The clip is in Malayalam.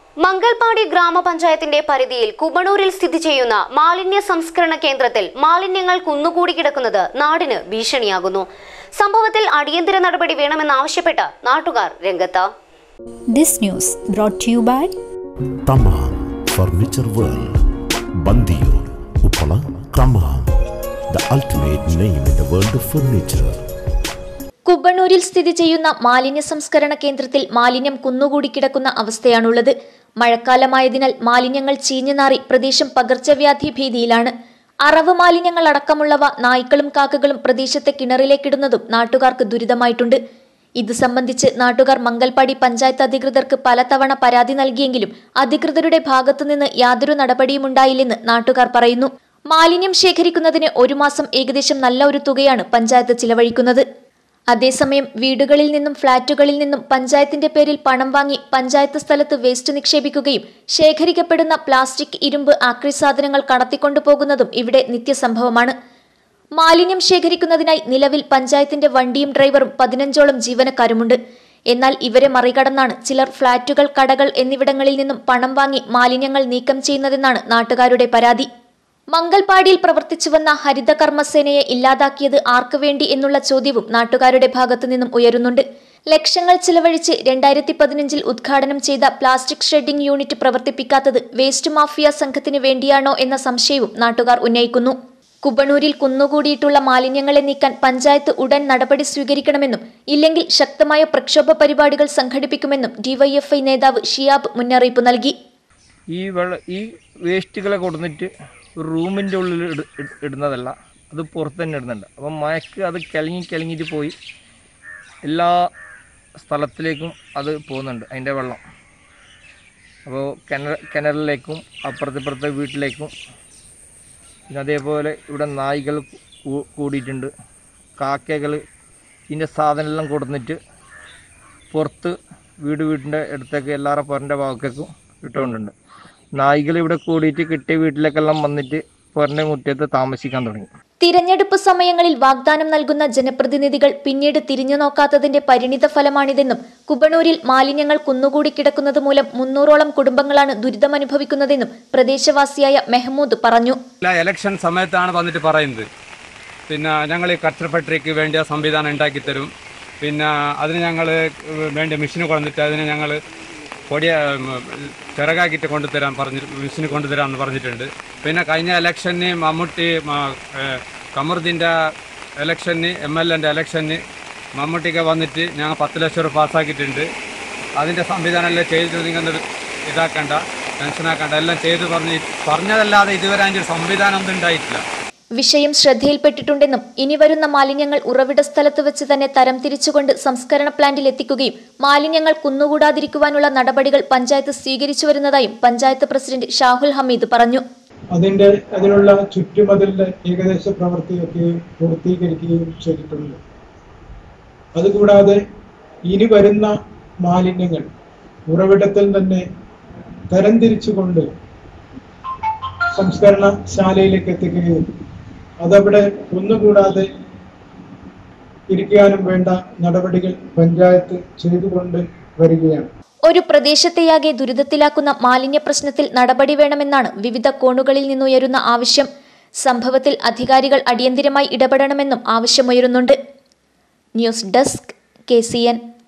മംഗൽപാടി ഗ്രാമപഞ്ചായത്തിന്റെ പരിധിയിൽ കുബണൂരിൽ സ്ഥിതി ചെയ്യുന്ന മാലിന്യ സംസ്കരണ കേന്ദ്രത്തിൽ മാലിന്യങ്ങൾ കുന്നുകൂടി കിടക്കുന്നത് നാടിന് ഭീഷണിയാകുന്നു സംഭവത്തിൽ അടിയന്തര നടപടി വേണമെന്നാവശ്യപ്പെട്ട് നാട്ടുകാർ രംഗത്ത് This news brought to you by Thamam furniture world Bandiyur Uppala Thamam the ultimate name in the world of furniture കുബണൂരിൽ സ്ഥിതി ചെയ്യുന്ന മാലിന്യ സംസ്കരണ കേന്ദ്രത്തിൽ മാലിന്യം കുന്നുകൂടി കിടക്കുന്ന അവസ്ഥയാണുള്ളത് മഴക്കാലമായതിനാൽ മാലിന്യങ്ങൾ ചീഞ്ഞുനാറി പ്രദേശം പകർച്ചവ്യാധി ഭീതിയിലാണ് അറവ് മാലിന്യങ്ങൾ അടക്കമുള്ളവ നായ്ക്കളും കാക്കകളും പ്രദേശത്തെ കിണറിലേക്കിടുന്നതും നാട്ടുകാർക്ക് ദുരിതമായിട്ടുണ്ട് ഇത് സംബന്ധിച്ച് നാട്ടുകാർ മംഗൽപാടി പഞ്ചായത്ത് അധികൃതർക്ക് പലതവണ പരാതി നൽകിയെങ്കിലും അധികൃതരുടെ ഭാഗത്തുനിന്ന് യാതൊരു നടപടിയും ഉണ്ടായില്ലെന്ന് നാട്ടുകാർ പറയുന്നു മാലിന്യം ശേഖരിക്കുന്നതിന് ഒരു മാസം ഏകദേശം നല്ല ഒരു തുകയാണ് പഞ്ചായത്ത് ചിലവഴിക്കുന്നത് അതേസമയം വീടുകളിൽ നിന്നും ഫ്ളാറ്റുകളിൽ നിന്നും പഞ്ചായത്തിന്റെ പേരിൽ പണം വാങ്ങി പഞ്ചായത്ത് സ്ഥലത്ത് വേസ്റ്റ് നിക്ഷേപിക്കുകയും ശേഖരിക്കപ്പെടുന്ന പ്ലാസ്റ്റിക് ഇരുമ്പ് ആക്രി സാധനങ്ങൾ കടത്തിക്കൊണ്ടുപോകുന്നതും ഇവിടെ നിത്യസംഭവമാണ് മാലിന്യം ശേഖരിക്കുന്നതിനായി നിലവിൽ പഞ്ചായത്തിന്റെ വണ്ടിയും ഡ്രൈവറും പതിനഞ്ചോളം ജീവനക്കാരുമുണ്ട് എന്നാൽ ഇവരെ മറികടന്നാണ് ചിലർ ഫ്ളാറ്റുകൾ കടകൾ എന്നിവിടങ്ങളിൽ നിന്നും പണം വാങ്ങി മാലിന്യങ്ങൾ നീക്കം ചെയ്യുന്നതെന്നാണ് നാട്ടുകാരുടെ പരാതി മംഗൽപാടിയിൽ പ്രവർത്തിച്ചുവന്ന ഹരിത കർമ്മസേനയെ ഇല്ലാതാക്കിയത് ആർക്കു വേണ്ടി എന്നുള്ള ചോദ്യവും നാട്ടുകാരുടെ ഭാഗത്തു നിന്നും ഉയരുന്നുണ്ട് ലക്ഷങ്ങൾ ചിലവഴിച്ച് രണ്ടായിരത്തി പതിനഞ്ചിൽ ഉദ്ഘാടനം ചെയ്ത പ്ലാസ്റ്റിക് ഷ്രെഡിംഗ് യൂണിറ്റ് പ്രവർത്തിപ്പിക്കാത്തത് വേസ്റ്റ് മാഫിയ സംഘത്തിന് വേണ്ടിയാണോ എന്ന സംശയവും നാട്ടുകാർ ഉന്നയിക്കുന്നു കുബണൂരിൽ കുന്നുകൂടിയിട്ടുള്ള മാലിന്യങ്ങളെ നീക്കാൻ പഞ്ചായത്ത് ഉടൻ നടപടി സ്വീകരിക്കണമെന്നും ഇല്ലെങ്കിൽ ശക്തമായ പ്രക്ഷോഭ പരിപാടികൾ സംഘടിപ്പിക്കുമെന്നും ഡിവൈഎഫ്ഐ നേതാവ് ഷിയാബ് മുന്നറിയിപ്പ് നൽകി ഈ വെള്ള ഈ വേസ്റ്റുകളെ കൊടുന്നിട്ട് ഒരു റൂമിൻ്റെ ഉള്ളിൽ ഇട ഇട- ഇടുന്നതല്ല അത് പുറത്ത് തന്നെ ഇടുന്നുണ്ട് അപ്പം മയക്ക് അത് കിളങ്ങി കിളങ്ങിയിട്ട് പോയി എല്ലാ സ്ഥലത്തിലേക്കും അത് പോകുന്നുണ്ട് അതിൻ്റെ വെള്ളം അപ്പോൾ കിണർ കിണറിലേക്കും അപ്പുറത്തിപ്പുറത്തെ വീട്ടിലേക്കും പിന്നെ അതേപോലെ ഇവിടെ നായ്കൾ കൂ- കൂടിയിട്ടുണ്ട് കാക്കകൾ ഇതിൻ്റെ സാധനമെല്ലാം കൊടുന്നിട്ട് പുറത്ത് വീട് വീടിൻ്റെ അടുത്തേക്ക് എല്ലാവരുടെ പുറൻ്റെ ഭാഗത്തേക്കും ഇട്ടുകൊണ്ടുണ്ട് നായ്കൾ ഇവിടെ കൂടിയിട്ട് കിട്ടിയ വീട്ടിലേക്കെല്ലാം വന്നിട്ട് പുറൻ്റെ മുറ്റത്ത് താമസിക്കാൻ തുടങ്ങി തിരഞ്ഞെടുപ്പ് സമയങ്ങളിൽ വാഗ്ദാനം നൽകുന്ന ജനപ്രതിനിധികൾ പിന്നീട് തിരിഞ്ഞു നോക്കാത്തതിന്റെ പരിണിത ഫലമാണിതെന്നും കുബണൂരിൽ മാലിന്യങ്ങൾ കുന്നുകൂടി കിടക്കുന്നത് മൂലം മുന്നൂറോളം കുടുംബങ്ങളാണ് ദുരിതമനുഭവിക്കുന്നതെന്നും പ്രദേശവാസിയായ മെഹമ്മൂദ് പറഞ്ഞു ഇല്ല ഇലക്ഷൻ സമയത്താണ് വന്നിട്ട് പറയുന്നത് പിന്നെ ഞങ്ങൾ ഈ കച്ചറ ഫാക്ടറിക്ക് വേണ്ടിയ സംവിധാനം ഉണ്ടാക്കി തരും പിന്നെ അതിന് ഞങ്ങൾ വേണ്ട മെഷീൻ കൊണ്ടുവന്നിട്ട് അതിന് ഞങ്ങൾ പൊടിയ ചിറകാക്കിയിട്ട് കൊണ്ടുതരാൻ പറഞ്ഞ് മെഷീൻ കൊണ്ടുതരാമെന്ന് പറഞ്ഞിട്ടുണ്ട് പിന്നെ കഴിഞ്ഞ ഇലക്ഷന് മമ്മൂട്ടി മ- ഏ, കമറുദ്ദീൻ്റെ ഇലക്ഷന് എം എൽ എൻ്റെ ഇലക്ഷന് മമ്മൂട്ടിക്ക് വന്നിട്ട് ഞങ്ങൾ പത്ത് ലക്ഷം രൂപ പാസ്സാക്കിയിട്ടുണ്ട് അതിൻ്റെ സംവിധാനം എല്ലാം ചെയ്തിട്ട് നിങ്ങൾ ഇതാക്കണ്ട ടെൻഷനാക്കണ്ട എല്ലാം ചെയ്ത് പറഞ്ഞ് പറഞ്ഞതല്ലാതെ ഇതുവരെ അതിൻ്റെ ഒരു സംവിധാനം ഒന്നും ഉണ്ടായിട്ടില്ല വിഷയം ശ്രദ്ധയിൽപ്പെട്ടിട്ടുണ്ടെന്നും ഇനി വരുന്ന മാലിന്യങ്ങൾ ഉറവിട സ്ഥലത്ത് വെച്ച് തന്നെ തരം തിരിച്ചുകൊണ്ട് സംസ്കരണ പ്ലാന്റിൽ എത്തിക്കുകയും മാലിന്യങ്ങൾ കുന്നുകൂടാതിരിക്കുവാനുള്ള നടപടികൾ പഞ്ചായത്ത് സ്വീകരിച്ചു വരുന്നതായും പഞ്ചായത്ത് പ്രസിഡന്റ് ഷാഹുൽ ഹമീദ് പറഞ്ഞു അതിൻ്റെ അതിനുള്ള ചുറ്റുമതിലിൻ്റെ ഏകദേശ പ്രവൃത്തിയൊക്കെ പൂർത്തീകരിക്കുകയും ചെയ്തിട്ടുണ്ട് അതുകൂടാതെ ഇനി വരുന്ന മാലിന്യങ്ങൾ ഉറവിടത്തിൽ തന്നെ തരംതിരിച്ചുകൊണ്ട് സംസ്കരണശാലയിലേക്ക് എത്തിക്കുകയും അതവിടെ ഒന്നുകൂടാതെ ഇരിക്കാനും വേണ്ട നടപടികൾ പഞ്ചായത്ത് ചെയ്തുകൊണ്ട് വരികയാണ് ഒരു പ്രദേശത്തെയാകെ ദുരിതത്തിലാക്കുന്ന മാലിന്യ പ്രശ്നത്തിൽ നടപടി വേണമെന്നാണ് വിവിധ കോണുകളിൽ നിന്നുയരുന്ന ആവശ്യം സംഭവത്തിൽ അധികാരികൾ അടിയന്തിരമായി ഇടപെടണമെന്നും ആവശ്യമുയരുന്നുണ്ട് ന്യൂസ് ഡെസ്ക് കെ